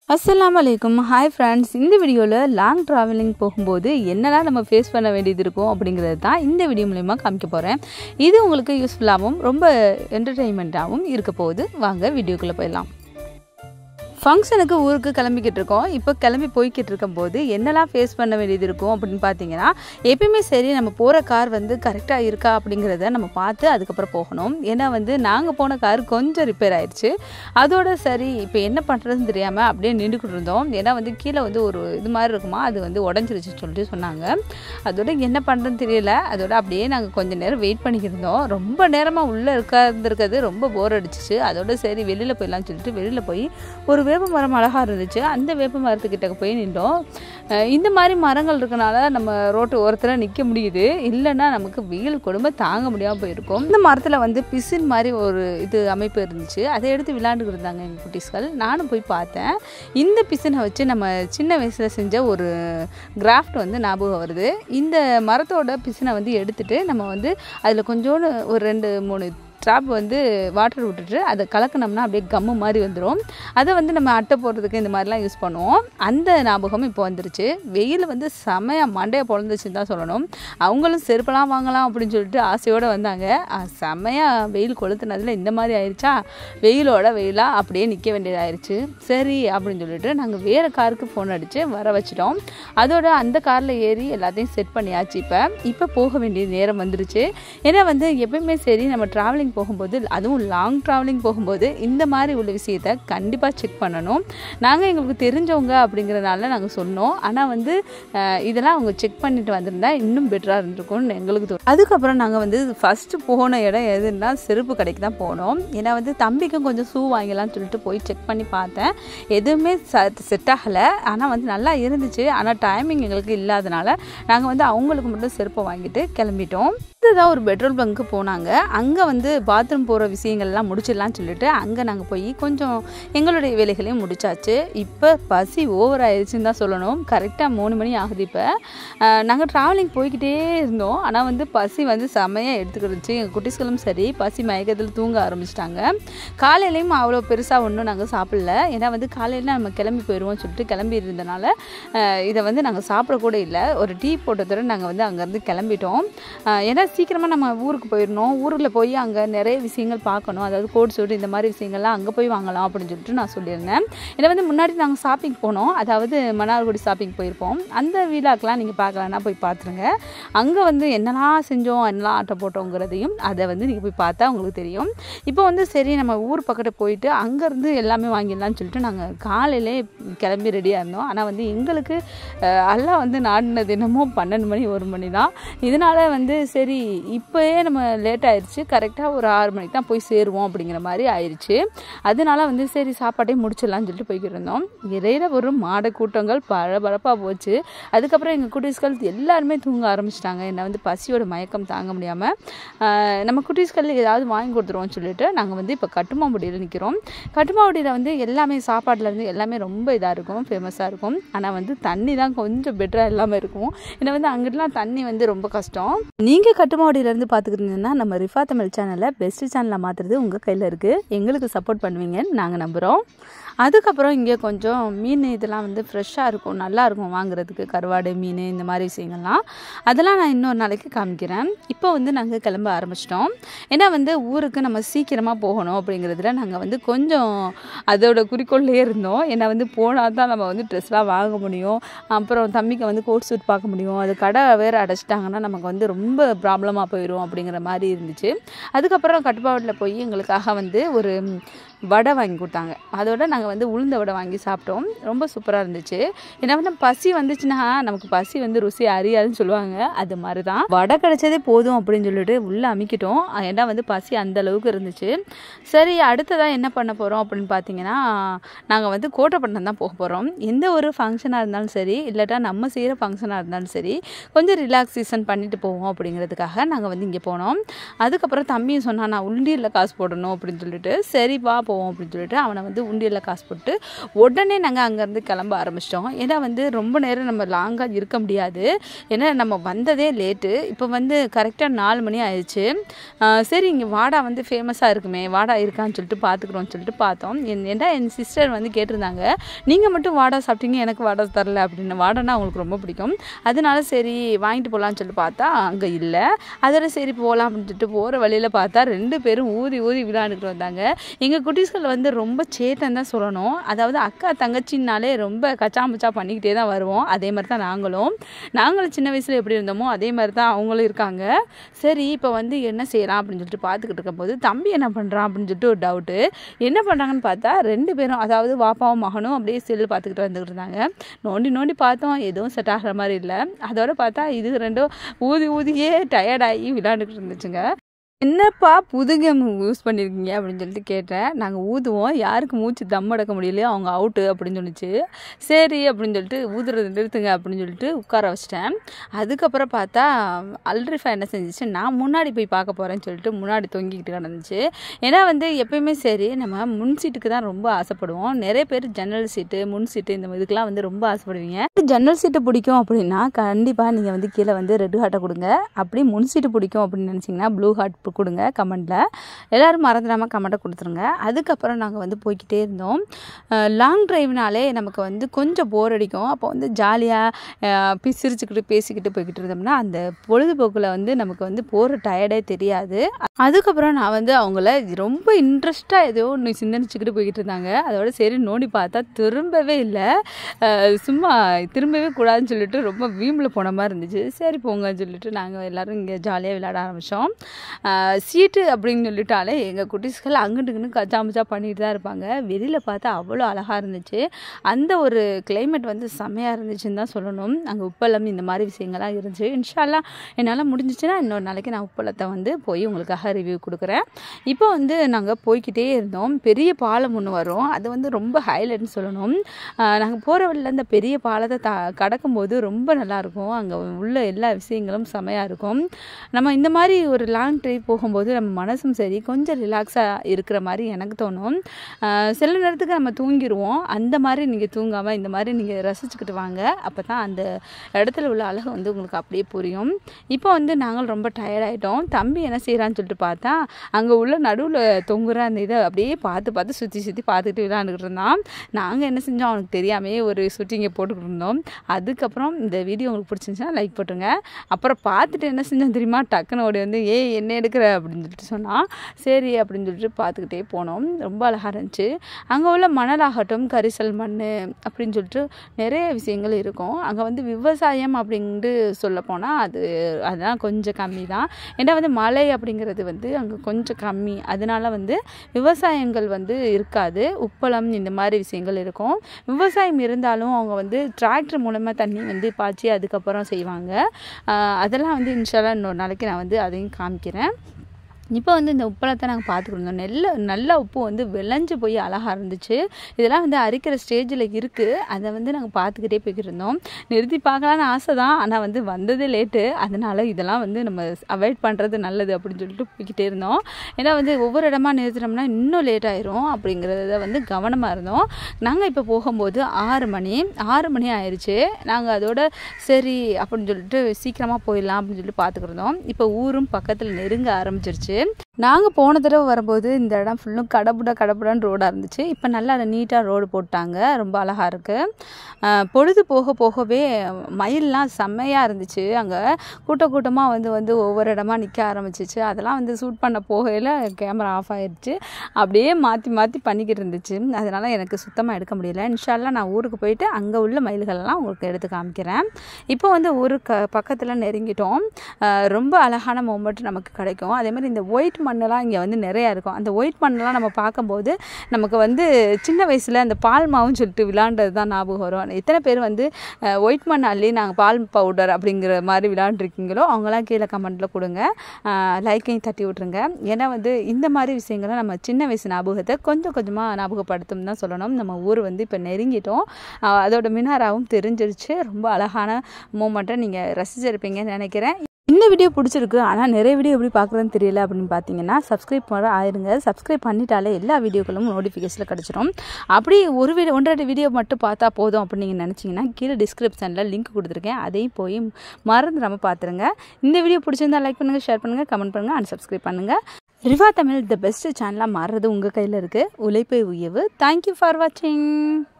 அஸ்ஸலாமு அலைக்கும் hi friends இந்த வீடியோவில் லாங் ட்ராவலிங் போகும்போது என்னெல்லாம் நம்ம ஃபேஸ் பண்ண வேண்டியது இருக்கும் அப்படிங்கிறது தான் இந்த வீடியோ மூலயமா காமிக்க போகிறேன் இது உங்களுக்கு யூஸ்ஃபுல்லாகவும் ரொம்ப என்டர்டெயின்மெண்ட்டாகவும் இருக்க போகுது வாங்க வீடியோக்குள்ளே போயிடலாம் ஃபங்க்ஷனுக்கு ஊருக்கு கிளம்பிக்கிட்டு இருக்கோம் இப்போ கிளம்பி போய்கிட்டு இருக்கும்போது என்னெல்லாம் ஃபேஸ் பண்ண வேண்டியது இருக்கும் அப்படின்னு பார்த்தீங்கன்னா எப்பயுமே சரி நம்ம போகிற கார் வந்து கரெக்டாக இருக்கா அப்படிங்கிறத நம்ம பார்த்து அதுக்கப்புறம் போகணும் ஏன்னா வந்து நாங்கள் போன கார் கொஞ்சம் ரிப்பேர் ஆயிடுச்சு அதோட சரி இப்போ என்ன பண்ணுறதுன்னு தெரியாமல் அப்படியே நின்றுக்கிட்டு இருந்தோம் ஏன்னா வந்து கீழே வந்து ஒரு இது மாதிரி இருக்குமா அது வந்து உடஞ்சிருச்சுன்னு சொல்லிட்டு சொன்னாங்க அதோட என்ன பண்ணுறதுன்னு தெரியல அதோட அப்படியே நாங்கள் கொஞ்சம் நேரம் வெயிட் பண்ணிக்கிருந்தோம் ரொம்ப நேரமாக உள்ளே உட்கார்ந்துருக்கிறது ரொம்ப போர் அடிச்சிச்சு அதோட சரி வெளியில் போயிடலாம்னு சொல்லிட்டு வெளியில் போய் ஒரு வேப்ப மரம் அழகாக இருந்துச்சு அந்த வேப்ப மரத்துக்கிட்ட போய் நின்றோம் அஹ் இந்த மாதிரி மரங்கள் இருக்கனால நம்ம ரோட்டு ஓரத்தில் நிற்க முடியுது இல்லைன்னா நமக்கு வெயில் கொடுமை தாங்க முடியாமல் போயிருக்கும் இந்த மரத்தில் வந்து பிசின் மாதிரி ஒரு இது அமைப்பு இருந்துச்சு அதை எடுத்து விளையாண்டுக்கிட்டு இருந்தாங்க எங்கள் குட்டீஸ்கள் நானும் போய் பார்த்தேன் இந்த பிசினை வச்சு நம்ம சின்ன வயசில் செஞ்ச ஒரு கிராஃப்ட் வந்து ஞாபகம் வருது இந்த மரத்தோட பிசினை வந்து எடுத்துட்டு நம்ம வந்து அதில் கொஞ்சோண்டு ஒரு ரெண்டு மூணு ட்ராப் வந்து வாட்டர் விட்டுட்டு அதை கலக்கினோம்னா அப்படியே கம்மு மாதிரி வந்துடும் அதை வந்து நம்ம அட்டை போடுறதுக்கு இந்த மாதிரிலாம் யூஸ் பண்ணுவோம் அந்த ஞாபகம் இப்போ வந்துருச்சு வெயில் வந்து செமையாக மண்டையை பொழந்துச்சுன்னு தான் சொல்லணும் அவங்களும் செருப்பெல்லாம் வாங்கலாம் அப்படின்னு சொல்லிட்டு ஆசையோடு வந்தாங்க அஹ் செமையாக வெயில் கொளுத்துனதில் இந்த மாதிரி ஆயிடுச்சா வெயிலோட வெயிலாக அப்படியே நிற்க வேண்டியதாயிருச்சு சரி அப்படின்னு சொல்லிட்டு நாங்கள் வேறு காருக்கு ஃபோன் அடித்து வர வச்சிட்டோம் அதோட அந்த காரில் ஏறி எல்லாத்தையும் செட் பண்ணியாச்சு இப்போ இப்போ போக வேண்டிய நேரம் வந்துருச்சு ஏன்னா வந்து எப்பயுமே சரி நம்ம ட்ராவலிங் போகும்போது அதுவும் லாங் ட்ராவலிங் போகும்போது இந்த மாதிரி உள்ள விஷயத்த கண்டிப்பாக செக் பண்ணணும் நாங்கள் எங்களுக்கு தெரிஞ்சவங்க அப்படிங்கிறனால நாங்கள் சொன்னோம் ஆனால் வந்து அஹ், இதெல்லாம் அவங்க செக் பண்ணிட்டு வந்திருந்தா இன்னும் பெட்டராக இருந்திருக்கும்னு எங்களுக்கு தோணும் அதுக்கப்புறம் நாங்கள் வந்து ஃபஸ்ட்டு போன இடம் எதுன்னா செருப்பு கடைக்கு தான் போனோம் ஏன்னா வந்து தம்பிக்கும் கொஞ்சம் ஷூ வாங்கலாம்னு சொல்லிட்டு போய் செக் பண்ணி பார்த்தேன் எதுவுமே செட் ஆகலை ஆனால் வந்து நல்லா இருந்துச்சு ஆனால் டைமிங் எங்களுக்கு இல்லாதனால நாங்கள் வந்து அவங்களுக்கு மட்டும் செருப்பை வாங்கிட்டு கிளம்பிட்டோம் இதுதான் ஒரு பெட்ரோல் பங்க்கு போனாங்க அங்கே வந்து பாத்ரூம் போகிற விஷயங்கள்லாம் முடிச்சிடலாம்னு சொல்லிட்டு அங்கே நாங்கள் போய் கொஞ்சம் எங்களுடைய வேலைகளையும் முடிச்சாச்சு இப்போ பசி ஓவர் ஆயிடுச்சுன்னு தான் சொல்லணும் கரெக்டாக மூணு மணி ஆகுது இப்போ நாங்கள் ட்ராவலிங் போய்கிட்டே இருந்தோம் ஆனால் வந்து பசி வந்து செமையாக எடுத்துக்கிடுச்சு எங்கள் குட்டீஸ்களும் சரி பசி மயக்கத்தில் தூங்க ஆரம்பிச்சிட்டாங்க காலையிலையும் அவ்வளோ பெருசாக ஒன்றும் நாங்கள் சாப்பிடல ஏன்னா வந்து காலையில் நம்ம கிளம்பி போயிடுவோம்னு சொல்லிட்டு கிளம்பி இருந்தனால அஹ், இதை வந்து நாங்கள் சாப்பிடக்கூட இல்லை ஒரு டீ போட்டதோட நாங்கள் வந்து அங்கேருந்து கிளம்பிட்டோம் அஹ், ஏன்னா சீக்கிரமாக நம்ம ஊருக்கு போயிடணும் ஊரில் போய் அங்கே நிறைய விஷயங்கள் பார்க்கணும் அதாவது கோட் சூட் இந்த மாதிரி விஷயங்கள்லாம் அங்கே போய் வாங்கலாம் அப்படின்னு சொல்லிட்டு நான் சொல்லியிருந்தேன் ஏன்னா வந்து முன்னாடி நாங்கள் ஷாப்பிங் போனோம் அதாவது மன்னார்குடி ஷாப்பிங் போயிருப்போம் அந்த வீலாக்கெலாம் நீங்கள் பார்க்கலன்னா போய் பார்த்துருங்க அங்கே வந்து என்னெல்லாம் செஞ்சோம் என்னெல்லாம் ஆட்டை போட்டோங்கிறதையும் அதை வந்து நீங்கள் போய் பார்த்தா உங்களுக்கு தெரியும் இப்போ வந்து சரி நம்ம ஊர் பக்கத்து போயிட்டு அங்கேருந்து எல்லாமே வாங்கிடலாம்னு சொல்லிட்டு நாங்கள் காலையிலே கிளம்பி ரெடியாக இருந்தோம் ஆனால் வந்து எங்களுக்கு அஹ், எல்லாம் வந்து நாடின தினமும் பன்னெண்டு மணி ஒரு மணி தான் இதனால் வந்து சரி இப்போயே நம்ம லேட் ஆயிடுச்சு கரெக்டாக ஒரு ஆறு மணிக்கு தான் போய் சேருவோம் அப்படிங்கிற மாதிரி ஆயிடுச்சு அதனால வந்து சரி சாப்பாட்டையும் முடிச்சிடலாம்னு சொல்லிட்டு போய்கிட்டு இருந்தோம் இறையில ஒரு மாட கூட்டங்கள் பரபரப்பாக போச்சு அதுக்கப்புறம் எங்கள் குட்டீஸ்கள் எல்லாருமே தூங்க ஆரம்பிச்சிட்டாங்க என்னை வந்து பசியோட மயக்கம் தாங்க முடியாமல் நம்ம குட்டீஸ்கள் ஏதாவது வாங்கி கொடுத்துருவோம்னு சொல்லிட்டு நாங்கள் வந்து இப்போ கட்டுமாம்படியில் நிற்கிறோம் கட்டுமாம்படியில் வந்து எல்லாமே சாப்பாட்டிலேருந்து எல்லாமே ரொம்ப இதாக இருக்கும் ஃபேமஸாக இருக்கும் ஆனால் வந்து தண்ணி தான் கொஞ்சம் பெட்டராக இல்லாமல் இருக்கும் ஏன்னா வந்து அங்கிட்டலாம் தண்ணி வந்து ரொம்ப கஷ்டம் நீங்கள் கட்டுமாவடியிலேருந்து பார்த்துக்கிட்டீங்கன்னா நம்ம ரிஃபா தமிழ் சேனலை பெஸ்ட் சேனலை மாற்றுறது உங்கள் கையில் இருக்குது எங்களுக்கு சப்போர்ட் பண்ணுவீங்கன்னு நாங்கள் நம்புகிறோம் அதுக்கப்புறம் இங்கே கொஞ்சம் மீன் இதெல்லாம் வந்து ஃப்ரெஷ்ஷாக இருக்கும் நல்லா இருக்கும் வாங்குறதுக்கு கருவாடு மீன் இந்த மாதிரி விஷயங்கள்லாம் அதெல்லாம் நான் இன்னொரு நாளைக்கு காமிக்கிறேன் இப்போ வந்து நாங்கள் கிளம்ப ஆரம்பிச்சிட்டோம் ஏன்னா வந்து ஊருக்கு நம்ம சீக்கிரமாக போகணும் அப்படிங்கிறதுல நாங்கள் வந்து கொஞ்சம் அதோட குறிக்கோள்லேயே இருந்தோம் ஏன்னா வந்து போனால் தான் நம்ம வந்து ட்ரெஸ்லாம் வாங்க முடியும் அப்புறம் தம்பிக்கு வந்து கோட் சூட் பார்க்க முடியும் அது கடை வேறு அடைச்சிட்டாங்கன்னா நமக்கு வந்து ரொம்ப ப்ராப்ளமாக போயிடும் அப்படிங்கிற மாதிரி இருந்துச்சு அதுக்கப்புறம் கட்டுப்பாட்டில் போய் எங்களுக்காக வந்து ஒரு வடை வாங்கி கொடுத்தாங்க அதோட நாங்கள் வந்து உளுந்த வடை வாங்கி சாப்பிட்டோம் ரொம்ப சூப்பராக இருந்துச்சு ஏன்னா வந்து பசி வந்துச்சுன்னா நமக்கு பசி வந்து ருசி அறியாதுன்னு சொல்லுவாங்க அது மாதிரி தான் வடை கிடைச்சதே போதும் அப்படின்னு சொல்லிட்டு உள்ளே அமுக்கிட்டோம் ஏன்னா வந்து பசி அந்த அளவுக்கு இருந்துச்சு சரி அடுத்ததாக என்ன பண்ண போகிறோம் அப்படின்னு பார்த்தீங்கன்னா நாங்கள் வந்து கோட்டைப்பட்டினம் தான் போக போகிறோம் எந்த ஒரு ஃபங்க்ஷனாக இருந்தாலும் சரி இல்லாட்டா நம்ம செய்கிற ஃபங்க்ஷனாக இருந்தாலும் சரி கொஞ்சம் ரிலாக்ஸேஷன் பண்ணிட்டு போவோம் அப்படிங்கிறதுக்காக நாங்கள் வந்து இங்கே போனோம் அதுக்கப்புறம் தம்பியும் சொன்னா நான் உண்டியில் காசு போடணும் அப்படின்னு சொல்லிட்டு சரி வா போவோம் அப்படின்னு சொல்லிட்டு அவனை வந்து உண்டியலில் காசு போட்டு உடனே நாங்கள் அங்கேருந்து கிளம்ப ஆரம்பிச்சிட்டோம் ஏன்னா வந்து ரொம்ப நேரம் நம்ம லாங்காக இருக்க முடியாது ஏன்னா நம்ம வந்ததே லேட்டு இப்போ வந்து கரெக்டாக நாலு மணி ஆயிடுச்சு ஆஹ் சரி இங்கே வாடா வந்து ஃபேமஸாக இருக்குமே வாடா இருக்கான்னு சொல்லிட்டு பார்த்துக்குறோம்னு சொல்லிட்டு பார்த்தோம் என் ஏன்டா என் சிஸ்டர் வந்து கேட்டிருந்தாங்க நீங்கள் மட்டும் வாடா சாப்பிட்டீங்க எனக்கு வாடா தரல அப்படின்னு வாடானா அவங்களுக்கு ரொம்ப பிடிக்கும் அதனால சரி வாங்கிட்டு போகலான்னு சொல்லிட்டு பார்த்தா அங்கே இல்லை அதோட சரி போகலாம் அப்படின்னு சொல்லிட்டு போகிற வழியில் பார்த்தா ரெண்டு பேரும் ஊதி ஊதி விளையாண்டுட்டு வந்தாங்க எங்கள் குட்டீஸ்கள் வந்து ரொம்ப சேட்டன் தான் சொல்லணும் அதாவது அக்கா தங்கச்சின்னாலே ரொம்ப கச்சாமுச்சா பண்ணிக்கிட்டே தான் வருவோம் அதே மாதிரி தான் நாங்களும் நாங்களும் சின்ன வயசில் எப்படி இருந்தோமோ அதே மாதிரி தான் அவங்களும் இருக்காங்க சரி இப்போ வந்து என்ன செய்யலாம் அப்படின்னு சொல்லிட்டு பார்த்துக்கிட்டு இருக்கும்போது தம்பி என்ன பண்ணுறான் அப்படின்னு சொல்லிட்டு ஒரு டவுட்டு என்ன பண்ணுறாங்கன்னு பார்த்தா ரெண்டு பேரும் அதாவது வாப்பாவும் மகனும் அப்படியே செல்லு பார்த்துக்கிட்டு வந்துக்கிட்டு இருந்தாங்க நோண்டி நோண்டி பார்த்தோம் எதுவும் செட் ஆகிற மாதிரி இல்லை அதோட பார்த்தா இது ரெண்டும் ஊதி ஊதியே டயர்டாகி விளையாண்டுக்கிட்டு இருந்துச்சுங்க என்னப்பா புது கேம் யூஸ் பண்ணியிருக்கீங்க அப்படின்னு சொல்லிட்டு கேட்டேன் நாங்கள் ஊதுவோம் யாருக்கு மூச்சு தம் அடக்க முடியலையோ அவங்க அவுட்டு அப்படின்னு சொல்லிச்சு சரி அப்படின்னு சொல்லிட்டு ஊதுறது நிறுத்துங்க அப்படின்னு சொல்லிட்டு உட்கார வச்சிட்டேன் அதுக்கப்புறம் பார்த்தா அல்ரிஃபா என்ன செஞ்சுச்சு நான் முன்னாடி போய் பார்க்க போகிறேன்னு சொல்லிட்டு முன்னாடி தொங்கிக்கிட்டு கிடந்துச்சு ஏன்னா வந்து எப்பயுமே சரி நம்ம முன் சீட்டுக்கு தான் ரொம்ப ஆசைப்படுவோம் நிறைய பேர் ஜன்னல் சீட்டு முன் சீட்டு இந்த இதுக்கெலாம் வந்து ரொம்ப ஆசைப்படுவீங்க ஜன்னல் சீட்டு பிடிக்கும் அப்படின்னா கண்டிப்பாக நீங்கள் வந்து கீழே வந்து ரெட் ஹார்ட்டை கொடுங்க அப்படி முன் சீட்டு பிடிக்கும் அப்படின்னு நினச்சிங்கன்னா ப்ளூ ஹார்ட் கொடுங்க கமெண்ட்டில் எல்லோரும் மறந்துடாமல் கமெண்ட்டை கொடுத்துருங்க அதுக்கப்புறம் நாங்கள் வந்து போய்க்கிட்டே இருந்தோம் லாங் ட்ரைவ்னாலே நமக்கு வந்து கொஞ்சம் போர் அடிக்கும் அப்போ வந்து ஜாலியாக சிரிச்சுக்கிட்டு பேசிக்கிட்டு போய்கிட்டு இருந்தோம்னா அந்த பொழுதுபோக்கில் வந்து நமக்கு வந்து போகிற டயர்டே தெரியாது அதுக்கப்புறம் நான் வந்து அவங்கள ரொம்ப இன்ட்ரெஸ்ட்டாக ஏதோ ஒன்று சிந்தனிச்சுக்கிட்டு போய்கிட்டு இருந்தாங்க அதோட சரி நோண்டி பார்த்தா திரும்பவே இல்லை சும்மா திரும்பவே கூடாதுன்னு சொல்லிட்டு ரொம்ப வீம்பில் போன மாதிரி இருந்துச்சு சரி போங்கன்னு சொல்லிட்டு நாங்கள் எல்லோரும் இங்கே ஜாலியாக விளையாட ஆரம்பித்தோம் சீட்டு அப்படின்னு சொல்லிட்டாலே எங்கள் குட்டீஸ்கள் அங்கிட்டு இங்கிட்டு கச்சாமச்சா பண்ணிட்டு தான் இருப்பாங்க வெளியில் பார்த்தா அவ்வளோ அழகாக இருந்துச்சு அந்த ஒரு கிளைமேட் வந்து செம்மையாக இருந்துச்சுன்னு தான் சொல்லணும் அங்கே உப்பளம் இந்த மாதிரி விஷயங்கள்லாம் இருந்துச்சு இன்ஷால்லாம் என்னால் முடிஞ்சிச்சுன்னா இன்னொரு நாளைக்கு நான் உப்பளத்தை வந்து போய் உங்களுக்காக ரிவ்யூ கொடுக்குறேன் இப்போ வந்து நாங்கள் போய்கிட்டே இருந்தோம் பெரிய பாலம் ஒன்று வரும் அது வந்து ரொம்ப ஹைலைட்னு சொல்லணும் நாங்கள் போகிற வழியில் இந்த பெரிய பாலத்தை த கடக்கும்போது ரொம்ப நல்லாயிருக்கும் அங்கே உள்ள எல்லா விஷயங்களும் செமையாக இருக்கும் நம்ம இந்த மாதிரி ஒரு லாங் ட்ரைவ் போகும்போது நம்ம மனசும் சரி கொஞ்சம் ரிலாக்ஸாக இருக்கிற மாதிரி எனக்கு தோணும் சில நேரத்துக்கு நம்ம தூங்கிடுவோம் அந்த மாதிரி நீங்கள் தூங்காமல் இந்த மாதிரி நீங்கள் ரசிச்சுக்கிட்டு வாங்க அப்போ தான் அந்த இடத்துல உள்ள அழகு வந்து உங்களுக்கு அப்படியே புரியும் இப்போ வந்து நாங்கள் ரொம்ப டயர்டாயிட்டோம் தம்பி என்ன செய்கிறான்னு சொல்லிட்டு பார்த்தா அங்கே உள்ள நடுவில் தொங்குற அந்த இதை அப்படியே பார்த்து பார்த்து சுற்றி சுற்றி பார்த்துக்கிட்டு விளையாண்டுக்கிட்டு இருந்தான் நாங்கள் என்ன செஞ்சோம் அவனுக்கு தெரியாமே ஒரு சுட்டிங்கை போட்டுக்கிட்டு இருந்தோம் அதுக்கப்புறம் இந்த வீடியோ உங்களுக்கு பிடிச்சிருந்துச்சுன்னா லைக் போட்டுருங்க அப்புறம் பார்த்துட்டு என்ன செஞ்சோம் தெரியுமா டக்குன்னு ஓடி வந்து ஏ என்ன எடுக்கிற அப்படின்னு சொல்லிட்டு சொன்னால் சரி அப்படின்னு சொல்லிட்டு பார்த்துக்கிட்டே போனோம் ரொம்ப அழகாக இருந்துச்சு அங்கே உள்ள மணலாகட்டும் கரிசல் மண் அப்படின்னு சொல்லிட்டு நிறைய விஷயங்கள் இருக்கும் அங்கே வந்து விவசாயம் அப்படின்ட்டு சொல்ல போனால் அது அதெல்லாம் கொஞ்சம் கம்மி தான் ஏன்னா வந்து மழை அப்படிங்கிறது வந்து அங்கே கொஞ்சம் கம்மி அதனால வந்து விவசாயங்கள் வந்து இருக்காது உப்பளம் இந்த மாதிரி விஷயங்கள் இருக்கும் விவசாயம் இருந்தாலும் அவங்க வந்து டிராக்டர் மூலமாக தண்ணி வந்து பாய்ச்சி அதுக்கப்புறம் செய்வாங்க அதெல்லாம் வந்து இன்ஷால்லாம் இன்னொரு நாளைக்கு நான் வந்து அதையும் காமிக்கிறேன் இப்போ வந்து இந்த உப்பளத்தை நாங்கள் பார்த்துக்கிட்டு இருந்தோம் நெல்ல நல்ல உப்பு வந்து விளைஞ்சு போய் அழகாக இருந்துச்சு இதெல்லாம் வந்து அரிக்கிற ஸ்டேஜில் இருக்குது அதை வந்து நாங்கள் பார்த்துக்கிட்டே போய்கிட்டு இருந்தோம் நிறுத்தி பார்க்கலான்னு ஆசை தான் ஆனால் வந்து வந்ததே லேட்டு அதனால் இதெல்லாம் வந்து நம்ம அவாய்ட் பண்ணுறது நல்லது அப்படின்னு சொல்லிட்டு போய்கிட்டே இருந்தோம் ஏன்னா வந்து ஒவ்வொரு இடமா நிறுத்தினோம்னா இன்னும் லேட் ஆயிரும் அப்படிங்கிறத வந்து கவனமாக இருந்தோம் நாங்கள் இப்போ போகும்போது ஆறு மணி ஆறு மணி ஆயிடுச்சு நாங்கள் அதோட சரி அப்படின்னு சொல்லிட்டு சீக்கிரமாக போயிடலாம் அப்படின்னு சொல்லிட்டு பார்த்துக்கிட்டு இருந்தோம் இப்போ ஊரும் பக்கத்தில் நெருங்க ஆரம்பிச்சிருச்சு நாங்கள் போன தடவை வரும்போது இந்த இடம் ஃபுல்லும் கடப்புட கடப்புடான்னு ரோடாக இருந்துச்சு இப்போ நல்லா நீட்டாக ரோடு போட்டாங்க ரொம்ப அழகாக இருக்குது பொழுது போக போகவே மயிலெலாம் செம்மையாக இருந்துச்சு அங்கே கூட்ட கூட்டமாக வந்து வந்து ஒவ்வொரு இடமா நிற்க ஆரம்பிச்சிச்சு அதெல்லாம் வந்து ஷூட் பண்ண போகையில் கேமரா ஆஃப் ஆயிடுச்சு அப்படியே மாற்றி மாற்றி பண்ணிக்கிட்டு இருந்துச்சு அதனால் எனக்கு சுத்தமாக எடுக்க முடியல இன்ஷால்லாம் நான் ஊருக்கு போயிட்டு அங்கே உள்ள மயில்கள்லாம் உங்களுக்கு எடுத்து காமிக்கிறேன் இப்போ வந்து ஊருக்கு பக்கத்தில் நெருங்கிட்டோம் ரொம்ப அழகான மூமெண்ட் நமக்கு கிடைக்கும் அதே மாதிரி இந்த ஒயிட் மண்ணெல்லாம் இங்கே வந்து நிறையா இருக்கும் அந்த ஒயிட் மண்ணெல்லாம் நம்ம பார்க்கும்போது நமக்கு வந்து சின்ன வயசில் அந்த பால் மாவுன்னு சொல்லிட்டு விளாண்டது தான் ஞாபகம் வரும் எத்தனை பேர் வந்து ஒயிட் மண் அள்ளி நாங்கள் பால் பவுடர் அப்படிங்கிற மாதிரி விளாண்டுருக்கீங்களோ அவங்களாம் கீழே கமெண்ட்டில் கொடுங்க லைக்கையும் தட்டி விட்ருங்க ஏன்னா வந்து இந்த மாதிரி விஷயங்களை நம்ம சின்ன வயசு ஞாபகத்தை கொஞ்சம் கொஞ்சமாக ஞாபகப்படுத்தும் தான் சொல்லணும் நம்ம ஊர் வந்து இப்போ நெருங்கிட்டோம் அதோட மினாராவும் தெரிஞ்சிருச்சு ரொம்ப அழகான மூமெண்ட்டை நீங்கள் ரசிச்சிருப்பீங்கன்னு நினைக்கிறேன் இந்த வீடியோ பிடிச்சிருக்கு ஆனால் நிறைய வீடியோ எப்படி பார்க்குறதுன்னு தெரியல அப்படின்னு பார்த்தீங்கன்னா சப்ஸ்கிரைப் பண்ண ஆயிருங்க சப்ஸ்கிரைப் பண்ணிட்டாலே எல்லா வீடியோக்களும் நோட்டிஃபிகேஷனில் கிடச்சிரும் அப்படி ஒரு வீடியோ ஒன்றரை வீடியோ மட்டும் பார்த்தா போதும் அப்படின்னு நீங்கள் நினச்சிங்கன்னா கீழே டிஸ்கிரிப்ஷனில் லிங்க் கொடுத்துருக்கேன் அதையும் போய் மறந்துடாமல் பார்த்துருங்க இந்த வீடியோ பிடிச்சிருந்தா லைக் பண்ணுங்கள் ஷேர் பண்ணுங்கள் கமெண்ட் பண்ணுங்கள் அண்ட் சப்ஸ்கிரைப் பண்ணுங்கள் ரிவா தமிழ் த பெஸ்ட் சேனலாக மாறுறது உங்கள் கையில் இருக்குது உழைப்பை உயர்வு தேங்க்யூ ஃபார் வாட்சிங்